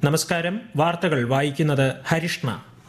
നമസ്കാരം വാർത്തകൾ വായിക്കുന്നത് ഹരിഷ്ണ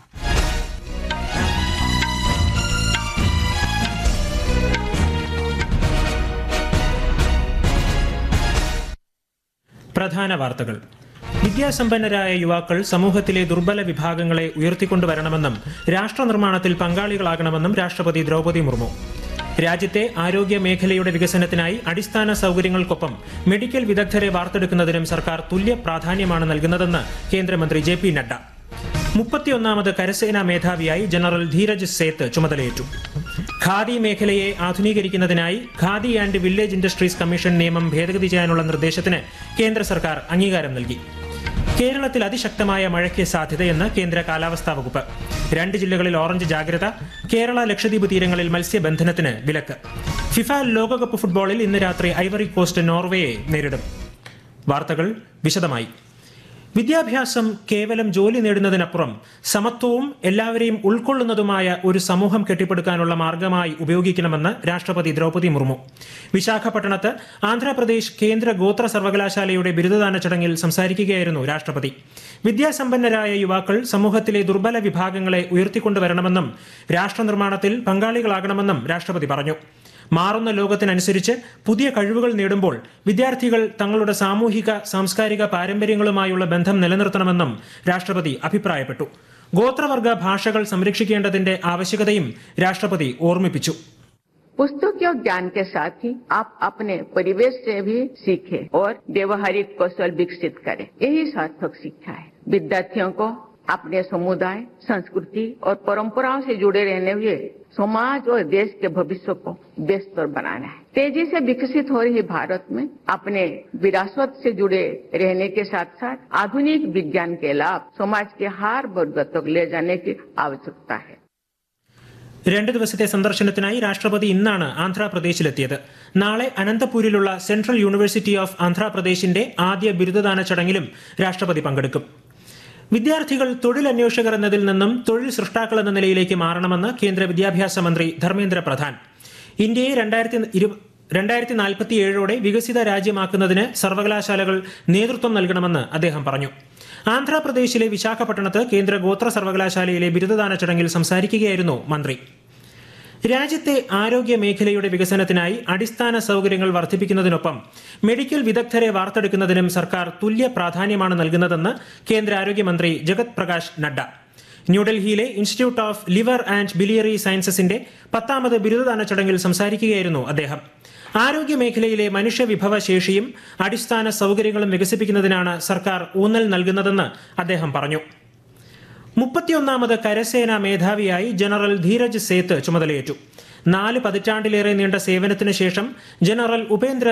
പ്രധാന വാർത്തകൾ വിദ്യാസമ്പന്നരായ യുവാക്കൾ സമൂഹത്തിലെ ദുർബല വിഭാഗങ്ങളെ ഉയർത്തിക്കൊണ്ടുവരണമെന്നും രാഷ്ട്ര നിർമ്മാണത്തിൽ പങ്കാളികളാകണമെന്നും രാഷ്ട്രപതി ദ്രൗപദി മുർമു രാജ്യത്തെ ആരോഗ്യ മേഖലയുടെ വികസനത്തിനായി അടിസ്ഥാന സൗകര്യങ്ങൾക്കൊപ്പം മെഡിക്കൽ വിദഗ്ധരെ വാർത്തെടുക്കുന്നതിനും സർക്കാർ തുല്യ പ്രാധാന്യമാണ് നൽകുന്നതെന്ന് കേന്ദ്രമന്ത്രി ജെ പി നഡ്ഡ മുപ്പത്തിയൊന്നാമത് കരസേനാ മേധാവിയായി ജനറൽ ധീരജ് സേത്ത് ചുമതലയേറ്റു ഖാദി മേഖലയെ ആധുനീകരിക്കുന്നതിനായി khadi and village industries commission നിയമം ഭേദഗതി ചെയ്യാനുള്ള നിർദ്ദേശത്തിന് കേന്ദ്ര സർക്കാർ അംഗീകാരം നൽകി കേരളത്തിൽ അതിശക്തമായ മഴയ്ക്ക് സാധ്യതയെന്ന് കേന്ദ്ര കാലാവസ്ഥാ വകുപ്പ് രണ്ട് ജില്ലകളിൽ ഓറഞ്ച് ജാഗ്രത കേരള ലക്ഷദ്വീപ് തീരങ്ങളിൽ മത്സ്യബന്ധനത്തിന് വിലക്ക് ഫിഫ ലോകകപ്പ് ഫുട്ബോളിൽ ഇന്ന് രാത്രി ഐവറി കോസ്റ്റ് നോർവേയെ നേരിടും വാർത്തകൾ വിശദമായി വിദ്യാഭ്യാസം കേവലം ജോലി നേടുന്നതിനപ്പുറം സമത്വവും എല്ലാവരെയും ഉൾക്കൊള്ളുന്നതുമായ ഒരു സമൂഹം കെട്ടിപ്പടുക്കാനുള്ള മാർഗമായി ഉപയോഗിക്കണമെന്ന് രാഷ്ട്രപതി ദ്രൗപദി മുർമു വിശാഖപട്ടണത്ത് ആന്ധ്രാപ്രദേശ് കേന്ദ്ര ഗോത്ര സർവകലാശാലയുടെ ബിരുദദാന ചടങ്ങിൽ സംസാരിക്കുകയായിരുന്നു രാഷ്ട്രപതി വിദ്യാസമ്പന്നരായ യുവാക്കൾ സമൂഹത്തിലെ ദുർബല വിഭാഗങ്ങളെ ഉയർത്തിക്കൊണ്ടുവരണമെന്നും രാഷ്ട്രനിർമ്മാണത്തിൽ പങ്കാളികളാകണമെന്നും രാഷ്ട്രപതി പറഞ്ഞു മാറുന്ന ലോകത്തിനനുസരിച്ച് പുതിയ കഴിവുകൾ നേടുമ്പോൾ വിദ്യാർത്ഥികൾ തങ്ങളുടെ സാമൂഹിക സാംസ്കാരിക പാരമ്പര്യങ്ങളുമായുള്ള ബന്ധം നിലനിർത്തണമെന്നും രാഷ്ട്രപതി അഭിപ്രായപ്പെട്ടു ഗോത്രവർഗ ഭാഷകൾ സംരക്ഷിക്കേണ്ടതിന്റെ ആവശ്യകതയും രാഷ്ട്രപതി ഓർമ്മിപ്പിച്ചു पुस्तकीय ज्ञान के साथ ही आप अपने परिवेश से भी सीखें और व्यवहारिक कौशल विकसित करें यही सार्थक शिक्षा है विद्यार्थियों को अपने समुदाय संस्कृति और परंपराओं से जुड़े रहने हुए समाज और देश के भविष्य को बेहतर बनाना है तेजी से विकसित हो रही भारत में अपने विरासत से जुड़े रहने के साथ साथ आधुनिक विज्ञान के लाभ समाज के हर वर्ग तक ले जाने की आवश्यकता है രണ്ട് ദിവസത്തെ സന്ദർശനത്തിനായി രാഷ്ട്രപതി ഇന്നാണ് ആന്ധ്രാപ്രദേശിലെത്തിയത് നാളെ അനന്തപൂരിലുള്ള സെൻട്രൽ യൂണിവേഴ്സിറ്റി ഓഫ് ആന്ധ്രാപ്രദേശിന്റെ ആദ്യ ബിരുദദാന ചടങ്ങിലും രാഷ്ട്രപതി പങ്കെടുക്കും വിദ്യാർത്ഥികൾ തൊഴിൽ അന്വേഷകർ എന്നതിൽ നിന്നും തൊഴിൽ സൃഷ്ടാക്കൾ എന്ന നിലയിലേക്ക് മാറണമെന്ന് കേന്ദ്ര വിദ്യാഭ്യാസ മന്ത്രി ധർമ്മേന്ദ്ര പ്രധാൻ ഇന്ത്യയെ രണ്ടായിരത്തി ഇരു രണ്ടായിരത്തി നാൽപ്പത്തി ഏഴോടെ വികസിത രാജ്യമാക്കുന്നതിന് സർവകലാശാലകൾ നേതൃത്വം നൽകണമെന്ന് അദ്ദേഹം പറഞ്ഞു ആന്ധ്രാപ്രദേശിലെ വിശാഖപട്ടണത്ത് കേന്ദ്ര ഗോത്ര സർവകലാശാലയിലെ ബിരുദദാന ചടങ്ങിൽ സംസാരിക്കുകയായിരുന്നു മന്ത്രി രാജ്യത്തെ ആരോഗ്യ മേഖലയുടെ വികസനത്തിനായി അടിസ്ഥാന സൗകര്യങ്ങൾ വർദ്ധിപ്പിക്കുന്നതിനൊപ്പം മെഡിക്കൽ വിദഗ്ധരെ വാർത്തെടുക്കുന്നതിനും സർക്കാർ തുല്യ പ്രാധാന്യമാണ് നൽകുന്നതെന്ന് കേന്ദ്ര ആരോഗ്യമന്ത്രി ജഗത് പ്രകാശ് നഡ്ഡ ന്യൂഡൽഹിയിലെ institute of liver and biliary സയൻസസിന്റെ പത്താമത് ബിരുദദാന ചടങ്ങിൽ സംസാരിക്കുകയായിരുന്നു അദ്ദേഹം ആരോഗ്യ മേഖലയിലെ മനുഷ്യവിഭവ ശേഷിയും അടിസ്ഥാന സൗകര്യങ്ങളും വികസിപ്പിക്കുന്നതിനാണ് സർക്കാർ ഊന്നൽ നൽകുന്നതെന്ന് അദ്ദേഹം പറഞ്ഞു മുപ്പത്തിയൊന്നാമത് കരസേനാ മേധാവിയായി ജനറൽ ധീരജ് സേത്ത് ചുമതലയേറ്റു നാല് പതിറ്റാണ്ടിലേറെ നീണ്ട സേവനത്തിന് ശേഷം ജനറൽ ഉപേന്ദ്ര